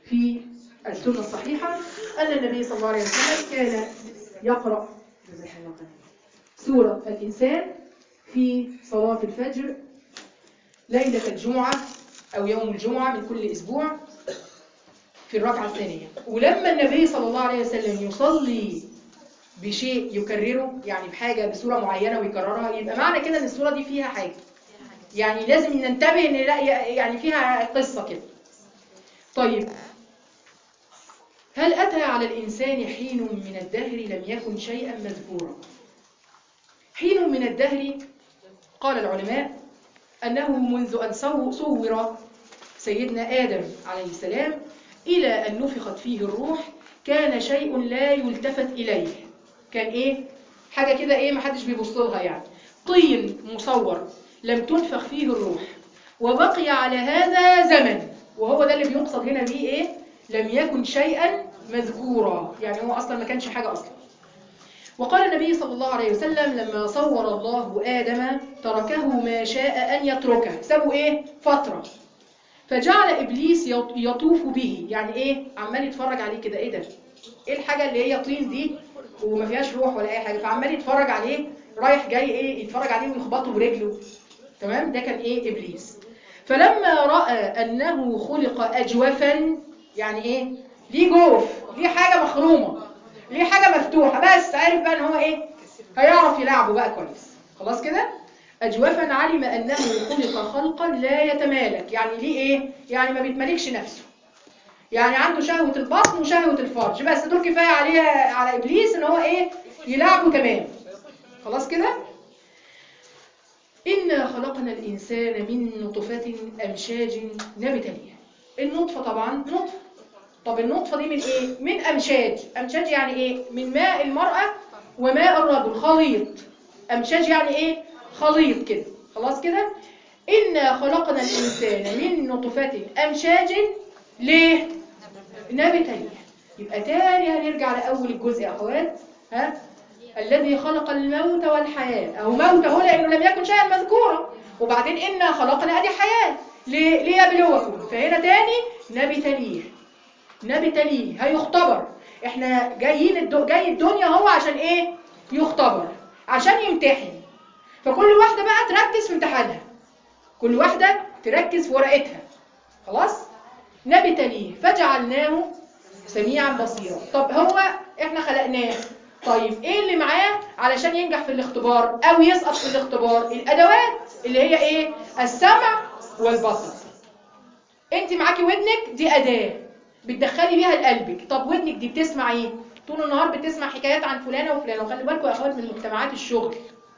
في السنة الصحيحة أن النبي صلى الله عليه وسلم كان يقرأ جزاك الله خيرا. سورة الإنسان في صلاة الفجر ليلة الجمعة أو يوم الجمعة من كل أسبوع في الركعة الثانية ولما النبي صلى الله عليه وسلم يصلي بشيء يكرره يعني بحاجة بصورة معينة ويكررها يبقى معنى كده ان الصورة دي فيها حاجة يعني لازم ننتبه ان لا يعني فيها قصة كده طيب هل أتى على الإنسان حين من الدهر لم يكن شيئا مذكورا حين من الدهر قال العلماء أنه منذ أن صو- صور سيدنا آدم عليه السلام إلى أن نفخت فيه الروح كان شيء لا يلتفت إليه كان إيه؟ حاجة كده إيه محدش بيبص لها يعني طين مصور لم تنفخ فيه الروح وبقي على هذا زمن وهو ده اللي بيقصد هنا بيه إيه؟ لم يكن شيئا مذكورا يعني هو أصلا ما كانش حاجة أصلا وقال النبي صلى الله عليه وسلم لما صور الله آدم تركه ما شاء أن يتركه سابوا إيه؟ فترة فجعل إبليس يط- يطوف به يعني إيه؟ عمال يتفرج عليه كده إيه ده؟ إيه الحاجة اللي هي طين دي وما فيهاش روح ولا أي حاجة فعمال يتفرج عليه رايح جاي إيه؟ يتفرج عليه ويخبطه برجله تمام؟ ده كان إيه؟ إبليس فلما رأى أنه خلق أجوفا يعني إيه؟ ليه جوف ليه حاجة مخرومة ليه حاجة مفتوحة بس عارف بقى ان هو ايه هيعرف يلعبه بقى كويس خلاص كده أجوفا علم أنه خلق خلقا لا يتمالك يعني ليه ايه يعني ما بيتملكش نفسه يعني عنده شهوة البطن وشهوة الفرج بس دول كفاية عليه على إبليس ان هو ايه يلعبه تمام خلاص كده إنا خلقنا الإنسان من نطفة أمشاج نبتليه النطفة طبعا نطفة طب النطفة دي من ايه؟ من أمشاج أمشاج يعني ايه؟ من ماء المرأة وماء الرجل خليط أمشاج يعني ايه؟ خليط كده خلاص كده؟ إنا خلقنا الإنسان من نطفة أمشاج ليه؟ نبتليه يبقى تاني هنرجع لأول الجزء يا أخوات ها؟ الذي خلق الموت والحياة أو موت هو لأنه لم يكن شيئا مذكورا وبعدين إنا خلقنا أدي حياة ليه- ليبلوكم فهنا تاني نبتليه نبتليه هيختبر احنا جايين الدو... جاي الدنيا هو عشان ايه يختبر عشان يمتحن فكل واحدة بقى تركز في امتحانها كل واحدة تركز في ورقتها خلاص نبتليه فجعلناه سميعا بصيرا طب هو احنا خلقناه طيب ايه اللي معاه علشان ينجح في الاختبار او يسقط في الاختبار الادوات اللي هي ايه السمع والبصر انت معاكي ودنك دي اداه بتدخلي بيها لقلبك طب ودنك دي بتسمع ايه طول النهار بتسمع حكايات عن فلانه وفلانه وخلي بالكم يا اخوات من مجتمعات الشغل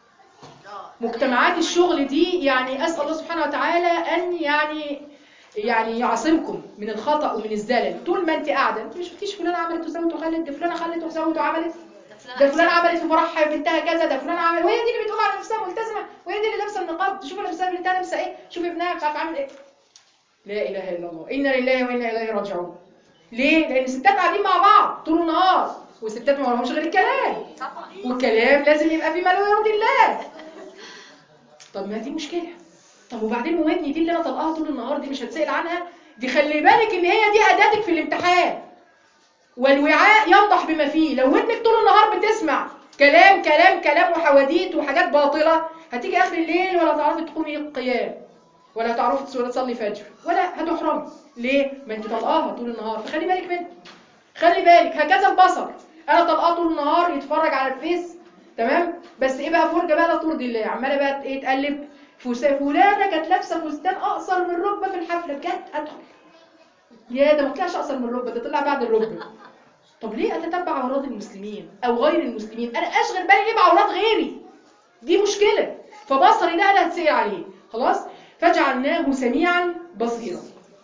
مجتمعات الشغل دي يعني اسال الله سبحانه وتعالى ان يعني يعني يعصمكم من الخطا ومن الزلل طول ما انت قاعده انت مش شفتيش فلانه عملت وسوت وخلت ده فلانه خلت وسوت وعملت ده فلانه عملت في فرح بنتها كذا ده فلانه عملت وهي دي اللي بتقوم على نفسها ملتزمه وهي دي اللي لابسه النقاب تشوف نفسها بنتها لابسه ايه شوف ابنها مش عارفه عامل ايه لا اله الا الله انا لله وانا اليه راجعون ليه لان الستات قاعدين مع بعض طول النهار والستات ما وراهمش غير الكلام والكلام لازم يبقى فيما لا يرضي الله طب ما دي مشكله طب وبعدين ودني دي اللي انا طلقاها طول النهار دي مش هتسال عنها دي خلي بالك ان هي دي اداتك في الامتحان والوعاء ينضح بما فيه لو ودنك طول النهار بتسمع كلام كلام كلام وحواديت وحاجات باطله هتيجي اخر الليل ولا تعرفي تقومي القيام ولا تعرفي تصلي تصلي فجر ولا هتحرمي ليه ما انت طلقاها طول النهار فخلي بالك منها خلي بالك هكذا البصر انا طلقاه طول النهار يتفرج على الفيس تمام بس ايه بقى فرجه بقى لا ترضي الله عماله بقى ايه تقلب فوسا فلانه كانت لابسه فستان اقصر من الركبه في الحفله بجد ادخل يا ده ما طلعش اقصر من الركبه ده طلع بعد الركبه طب ليه اتتبع عورات المسلمين او غير المسلمين انا اشغل بالي ليه بعورات غيري دي مشكله فبصري ده انا هتسال عليه خلاص فجعلناه سميعا بصيرا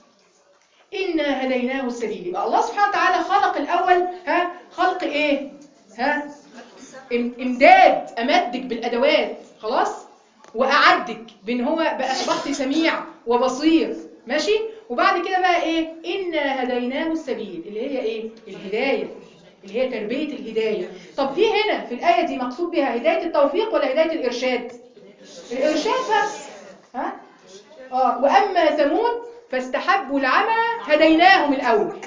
إنا هديناه السبيل يبقى الله سبحانه وتعالى خلق الأول ها خلق إيه ها إم- إمداد أمدك بالأدوات خلاص وأعدك بأن هو بقى أصبحت سميع وبصير ماشي وبعد كده بقى إيه إنا هديناه السبيل اللي هي إيه الهداية اللي هي تربية الهداية طب دي هنا في الآية دي مقصود بها هداية التوفيق ولا هداية الإرشاد الإرشاد بس ها آه وأما ثمود فاستحبوا العمى هديناهم الأول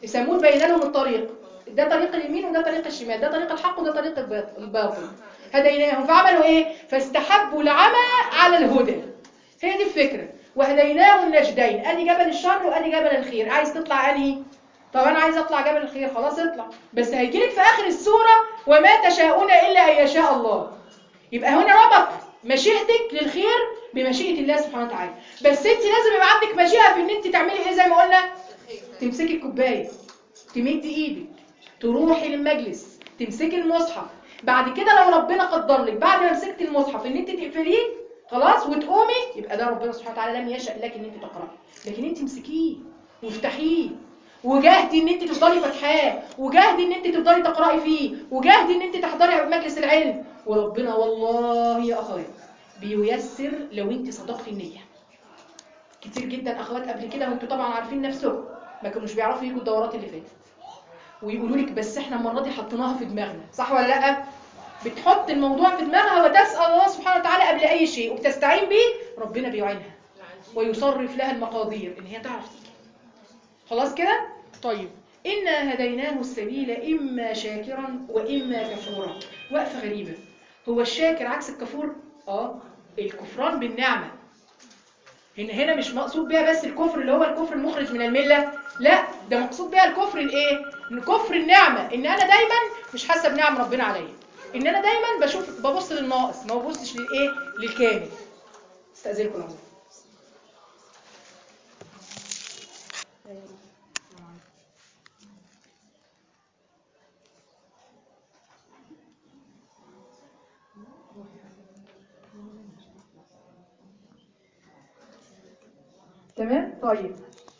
يسموه بين لهم الطريق ده طريق اليمين وده طريق الشمال ده طريق الحق وده طريق الباط- الباطل هديناهم فعملوا ايه فاستحبوا العمى على الهدى هي دي الفكره وهديناه النجدين ادي جبل الشر وادي جبل الخير عايز تطلع انهي طب انا عايز اطلع جبل الخير خلاص اطلع بس هيجيلك في اخر السوره وما تشاءون الا ان يشاء الله يبقى هنا ربط مشيئتك للخير بمشيئه الله سبحانه وتعالى بس انت لازم يبقى عندك مشيئه في ان انت تعملي ايه زي ما قلنا تمسكي الكوبايه تمدي ايدك تروحي للمجلس تمسكي المصحف بعد كده لو ربنا قدر لك بعد ما مسكتي المصحف ان انت تقفليه خلاص وتقومي يبقى ده ربنا سبحانه وتعالى لم يشأ لك ان انت تقراي لكن انت امسكيه وافتحيه وجاهدي ان انت تفضلي فاتحاه وجاهدي ان انت تفضلي تقراي فيه وجاهدي ان انت تحضري مجلس العلم وربنا والله يا اخوات بييسر لو انت صدقتي النيه كتير جدا اخوات قبل كده وانتوا طبعا عارفين نفسهم ما كانوش بيعرفوا يجوا الدورات اللي فاتت ويقولوا لك بس احنا المره دي حطيناها في دماغنا صح ولا لا بتحط الموضوع في دماغها وتسال الله سبحانه وتعالى قبل اي شيء وبتستعين بيه ربنا بيعينها ويصرف لها المقادير ان هي تعرف تيجي خلاص كده طيب إنا هديناه السبيل إما شاكرا وإما كفورا وقفة غريبة هو الشاكر عكس الكفور اه الكفران بالنعمة هنا هنا مش مقصود بيها بس الكفر اللي هو الكفر المخرج من الملة لا ده مقصود بيها الكفر الايه كفر النعمة ان انا دايما مش حاسه بنعم ربنا عليا ان انا دايما بشوف ببص للناقص ما ببصش للايه للكامل استاذنكم لحظه تمام طيب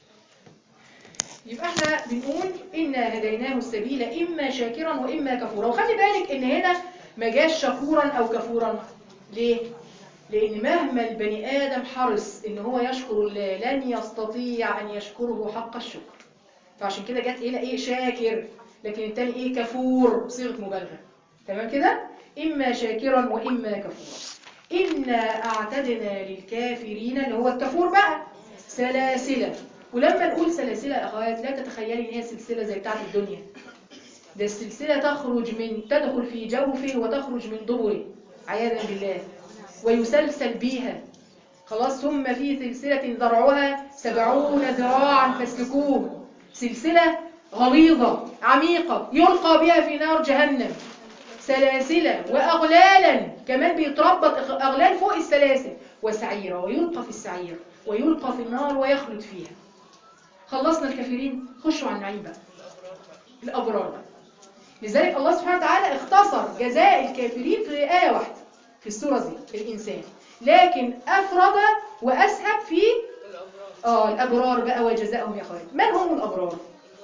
يبقى احنا بنقول إنا هديناه السبيل إما شاكرا وإما كفورا وخلي بالك إن هنا ما جاش شكورا أو كفورا ليه؟ لأن مهما البني آدم حرص إن هو يشكر الله لن يستطيع أن يشكره حق الشكر فعشان كده جت إلى إيه شاكر لكن التاني إيه كفور بصيغة مبالغة تمام كده؟ إما شاكرا وإما كفورا إنا أعتدنا للكافرين اللي هو الكفور بقى سلاسل ولما نقول سلاسل يا أخوات لا تتخيلي إن هي سلسلة زي بتاعت الدنيا ده السلسلة تخرج من تدخل في جوفه وتخرج من دبره عياذا بالله ويسلسل بيها خلاص ثم في سلسلة ذرعها سبعون ذراعا فاسلكوه سلسلة غليظة عميقة يلقى بها في نار جهنم سلاسل وأغلالا كمان بيتربط أغلال فوق السلاسل وسعيرة ويلقى في السعير ويلقى في النار ويخلد فيها خلصنا الكافرين خشوا على النعيم بقى الأبرار بقى. لذلك الله سبحانه وتعالى اختصر جزاء الكافرين في آية واحدة في السورة دي الإنسان لكن أفرد وأسهب في آه الأبرار بقى وجزاءهم يا أخوان من هم الأبرار؟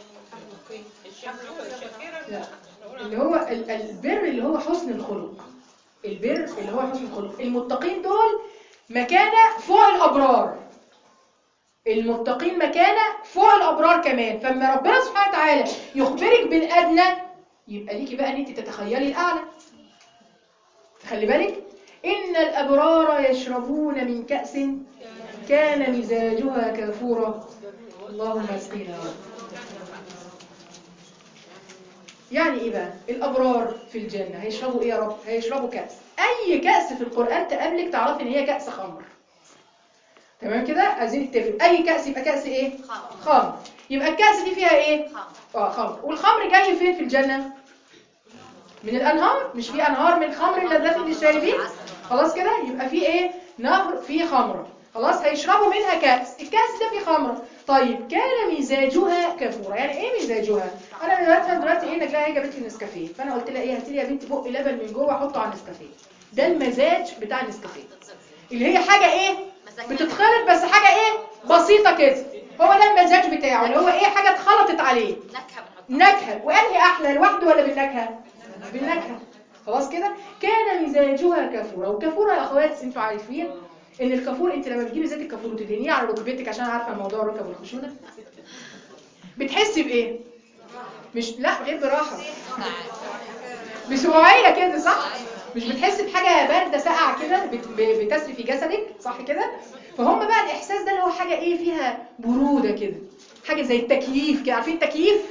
لا اللي هو ال- البر اللي هو حسن الخلق البر اللي هو حسن الخلق المتقين دول مكانة فوق الأبرار المتقين مكانة فوق الأبرار كمان فلما ربنا سبحانه وتعالى يخبرك بالأدنى يبقى ليكي بقى ان انت تتخيلي الأعلى خلي بالك إن الأبرار يشربون من كأس كان مزاجها كافورا اللهم اسقنا يا رب يعني ايه بقى الابرار في الجنه هيشربوا ايه يا رب هيشربوا كاس اي كاس في القران تقابلك تعرفي ان هي كاس خمر تمام كده عايزين نتفق اي كاس يبقى كاس ايه خمر يبقى الكاس دي فيها ايه اه خمر والخمر جاي فين في الجنه من الانهار مش في انهار من خمر لذة للشاربين خلاص كده يبقى في ايه نهر فيه خمره خلاص هيشربوا منها كاس الكاس ده فيه خمره طيب كان مزاجها كافورا يعني ايه مزاجها انا دلوقتي دلوقتي ايه نجلاها هي جابت لي نسكافيه فانا قلت لها ايه هاتي لي يا بنتي بق لبن من جوه احطه على النسكافيه ده المزاج بتاع النسكافيه اللي هي حاجه ايه بتتخلط بس حاجه ايه بسيطه كده هو ده المزاج بتاعه اللي هو ايه حاجه اتخلطت عليه نكهه بنحطها نكهه وانهي احلى لوحده ولا بالنكهه بالنكهه خلاص كده كان مزاجها كافورا والكافوره يا اخوات انتوا عارفين ان الكافور انت لما بتجيبي زيت الكافور وتدهنيه على ركبتك عشان عارفه موضوع الركب والخشونه بتحسي بايه مش لا غير براحه بسقوعيه كده صح مش بتحسي بحاجه بارده ساقعه كده بت- ب- بتسري في جسدك صح كده فهم بقى الاحساس ده اللي هو حاجه ايه فيها بروده كده حاجه زي التكييف كده عارفين التكييف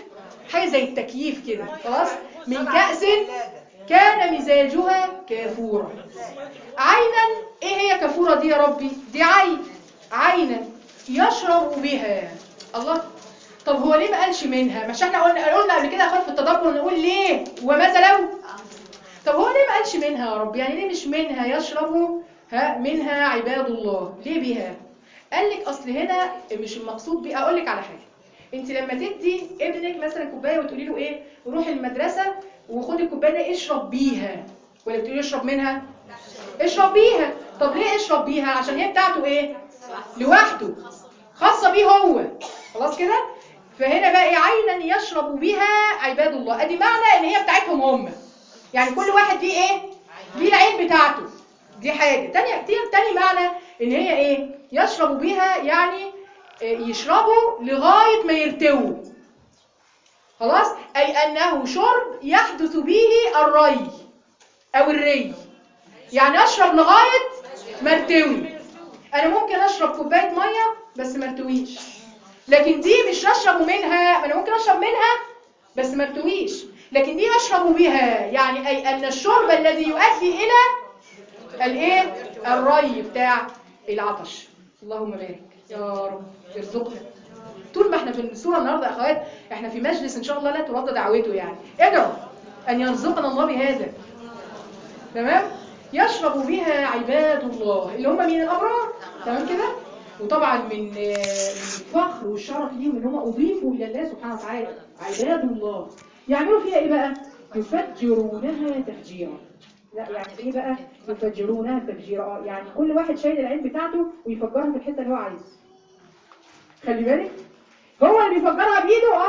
حاجه زي التكييف كده خلاص من كأس كان مزاجها كافورا عينا ايه هي كافورا دي يا ربي دي عين عينا يشرب بها الله طب هو ليه ما قالش منها مش احنا قلنا قلنا قبل كده اخوات في التدبر نقول ليه وماذا لو طب هو ليه ما قالش منها يا رب يعني ليه مش منها يشرب ها منها عباد الله ليه بها قال لك اصل هنا مش المقصود بيه اقول لك على حاجه انت لما تدي ابنك مثلا كوبايه وتقولي له ايه روح المدرسه وخد الكوبايه دي اشرب بيها ولا بتقولي اشرب منها اشرب بيها طب ليه اشرب بيها عشان هي بتاعته ايه لوحده خاصه بيه هو خلاص كده فهنا بقى ايه عينا يشرب بها عباد الله ادي معنى ان هي بتاعتهم هم يعني كل واحد ليه ايه ليه العين بتاعته دي حاجه تاني تاني معنى ان هي ايه يشرب بها يعني يشربوا لغايه ما يرتووا خلاص اي انه شرب يحدث به الري او الري يعني اشرب لغايه ما ارتوي انا ممكن اشرب كوبايه ميه بس ما ارتويش لكن دي مش اشرب منها انا ممكن اشرب منها بس ما ارتويش لكن دي اشرب بها يعني اي ان الشرب الذي يؤدي الى الايه الري بتاع العطش اللهم بارك يا رب ارزقنا طول ما احنا في الصوره النهارده يا اخوات احنا في مجلس ان شاء الله لا ترد دعوته يعني ادعوا ان يرزقنا الله بهذا تمام يشرب بها عباد الله اللي هم مين الابرار تمام كده وطبعا من الفخر والشرف ليهم ان هم اضيفوا الى الله سبحانه وتعالى عباد الله يعملوا فيها ايه بقى يفجرونها تفجيرا لا يعني ايه بقى يفجرونها تفجيرا يعني كل واحد شايل العين بتاعته ويفجرها في الحته اللي هو عايزها خلي بالك هو اللي بيفجرها بايده